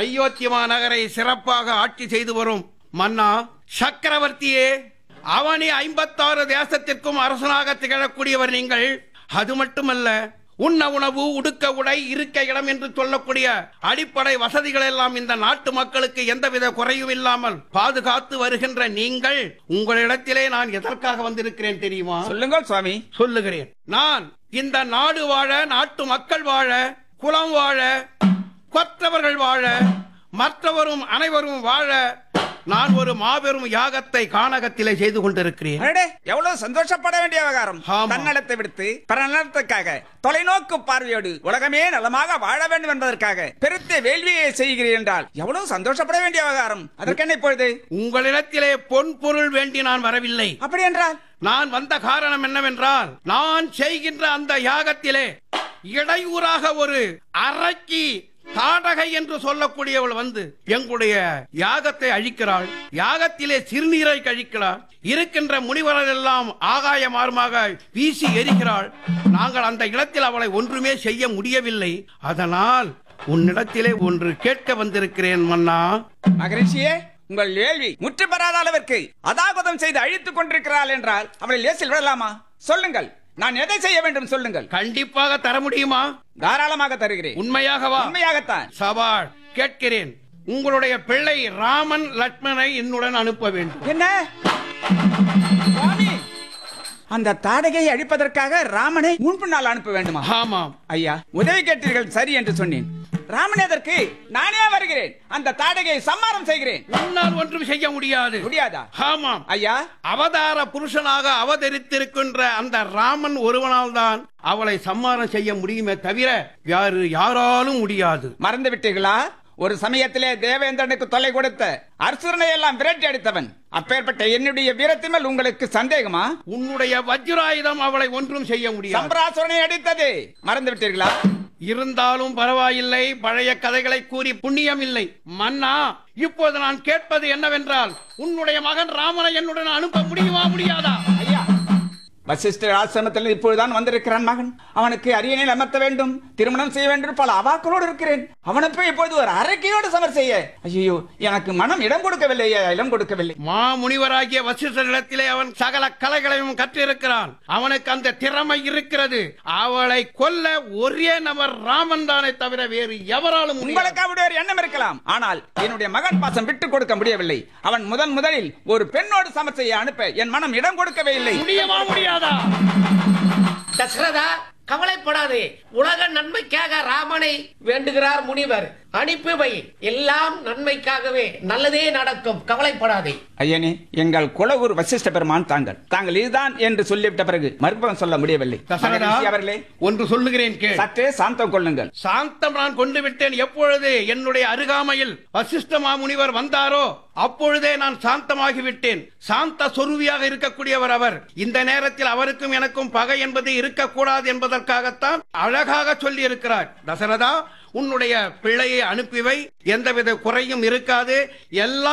அயோத்தியமா நகரை சிறப்பாக ஆட்சி செய்து வரும் மன்னா சக்கரவர்த்தியே அவனி ஐம்பத்தாறு தேசத்திற்கும் அரசனாக திகழக்கூடியவர் நீங்கள் அது மட்டுமல்ல உண்ண உணவு உடுக்க உடை இருக்க இடம் என்று சொல்லக்கூடிய அடிப்படை வசதிகள் எல்லாம் இந்த நாட்டு மக்களுக்கு எந்தவித குறையும் இல்லாமல் பாதுகாத்து வருகின்ற நீங்கள் உங்களிடத்திலே நான் எதற்காக வந்திருக்கிறேன் தெரியுமா சொல்லுங்கள் சுவாமி சொல்லுகிறேன் நான் இந்த நாடு வாழ நாட்டு மக்கள் வாழ குலம் வாழ கொற்றவர்கள் வாழ மற்றவரும் அனைவரும் வாழ நான் ஒரு மாபெரும் யாகத்தை கானகத்திலே செய்து கொண்டிருக்கிறேன் அடடே, எவ்வளவு சந்தோஷப்பட வேண்டிய விவகாரம் ஆமா. தன்னலத்தை விடுத்து பரநலத்துக்காக தொலைநோக்கு பார்வையோடு உலகமே நலமாக வாழ வேண்டும் என்பதற்காக பெருத்த வேள்வியை செய்கிறீர்கள் என்றால் எவ்வளவு சந்தோஷப்பட வேண்டிய விவகாரம் அதற்கென்ன இப்பொழுது உங்களிடத்திலே பொன் பொருள் வேண்டி நான் வரவில்லை அப்படி என்றால் நான் வந்த காரணம் என்னவென்றால் நான் செய்கின்ற அந்த யாகத்திலே இடையூறாக ஒரு அரக்கி தாடகை என்று சொல்லக்கூடியவள் வந்து எங்களுடைய யாகத்தை அழிக்கிறாள் யாகத்திலே சிறுநீரை கழிக்கிறாள் இருக்கின்ற முனிவர்கள் எல்லாம் ஆகாய மார்மாக வீசி எரிகிறாள் நாங்கள் அந்த இடத்தில் அவளை ஒன்றுமே செய்ய முடியவில்லை அதனால் உன்னிடத்திலே ஒன்று கேட்க வந்திருக்கிறேன் மன்னா மகரிஷியே உங்கள் வேள்வி முற்று பெறாத அளவிற்கு அதாகுதம் செய்து அழித்துக் கொண்டிருக்கிறாள் என்றால் அவளை லேசில் விடலாமா சொல்லுங்கள் நான் எதை செய்ய வேண்டும் சொல்லுங்கள் கண்டிப்பாக தர முடியுமா தாராளமாக தருகிறேன் உண்மையாகவா உண்மையாகத்தான் சவால் கேட்கிறேன் உங்களுடைய பிள்ளை ராமன் லட்சுமணனை என்னுடன் அனுப்ப வேண்டும் என்ன சுவாமி அந்த தாடகையை அழிப்பதற்காக ராமனை முன்பின்னால் அனுப்ப வேண்டுமா ஆமாம் ஐயா உதவி கேட்டீர்கள் சரி என்று சொன்னேன் ராமன் எதற்கு நானே வருகிறேன் அந்த தாடகையை சம்மாரம் செய்கிறேன் உன்னால் ஒன்றும் செய்ய முடியாது முடியாதா ஆமாம் ஐயா அவதார புருஷனாக அவதரித்திருக்கின்ற அந்த ராமன் ஒருவனால் தான் அவளை சம்மாரம் செய்ய முடியுமே தவிர யாரு யாராலும் முடியாது மறந்து விட்டீர்களா ஒரு சமயத்திலே தேவேந்திரனுக்கு தொல்லை கொடுத்த அர்சுரனை எல்லாம் விரட்டி அடித்தவன் அப்பேற்பட்ட என்னுடைய வீரத்தின் மேல் உங்களுக்கு சந்தேகமா உன்னுடைய வஜ்ராயுதம் அவளை ஒன்றும் செய்ய முடியாது சம்பராசுரனை அடித்தது மறந்து விட்டீர்களா இருந்தாலும் பரவாயில்லை பழைய கதைகளை கூறி புண்ணியம் இல்லை மன்னா இப்போது நான் கேட்பது என்னவென்றால் உன்னுடைய மகன் ராமனை என்னுடன் அனுப்ப முடியுமா முடியாதா ஐயா வசிஷ்டர் ஆசிரமத்தில் இப்பொழுதுதான் வந்திருக்கிறான் மகன் அவனுக்கு அரியணையில் அமர்த்த வேண்டும் திருமணம் செய்ய வேண்டும் பல அவாக்களோடு இருக்கிறேன் அவனுக்கு இப்பொழுது ஒரு அரக்கையோடு சமர் செய்ய ஐயோ எனக்கு மனம் இடம் கொடுக்கவில்லை ஐயா, இடம் கொடுக்கவில்லை மாமுனிவராகிய வசிஷ்டரிடத்திலே அவன் சகல கலைகளையும் கற்றிருக்கிறான் அவனுக்கு அந்த திறமை இருக்கிறது அவளை கொல்ல ஒரே நபர் ராமன் தானே தவிர வேறு எவராலும் முடியாது. உங்களுக்கு அப்படி ஒரு எண்ணம் இருக்கலாம் ஆனால் என்னுடைய மகன் பாசம் விட்டு கொடுக்க முடியவில்லை அவன் முதன் முதலில் ஒரு பெண்ணோடு சமர் செய்ய அனுப்ப என் மனம் இடம் கொடுக்கவே இல்லை முடியுமா முடியாதா தசரதா கவலைப்படாதே உலக நன்மைக்காக ராமனை வேண்டுகிறார் முனிவர் அனுப்பி வை எல்லாம் நன்மைக்காகவே நல்லதே நடக்கும் கவலைப்படாதே ஐயனே எங்கள் குலகுரு வசிஷ்ட பெருமான் தாங்கள் தாங்கள் இதுதான் என்று சொல்லிவிட்ட பிறகு மறுபவன் சொல்ல முடியவில்லை தசரதா மகரிஷி அவர்களே ஒன்று சொல்லுகிறேன் கேள் சற்றே சாந்தம் கொள்ளுங்கள் சாந்தம் நான் கொண்டு விட்டேன் எப்பொழுது என்னுடைய அருகாமையில் வசிஷ்ட மாமுனிவர் வந்தாரோ அப்பொழுதே நான் சாந்தமாகி விட்டேன் சாந்த சொருவியாக இருக்கக்கூடியவர் அவர் இந்த நேரத்தில் அவருக்கும் எனக்கும் பகை என்பது இருக்கக்கூடாது என்பதற்காகத்தான் அழகாக சொல்லி இருக்கிறார் தசரதா உன்னுடைய பிள்ளையை அனுப்பி வை எந்தவித குறையும் இருக்காது எல்லாம்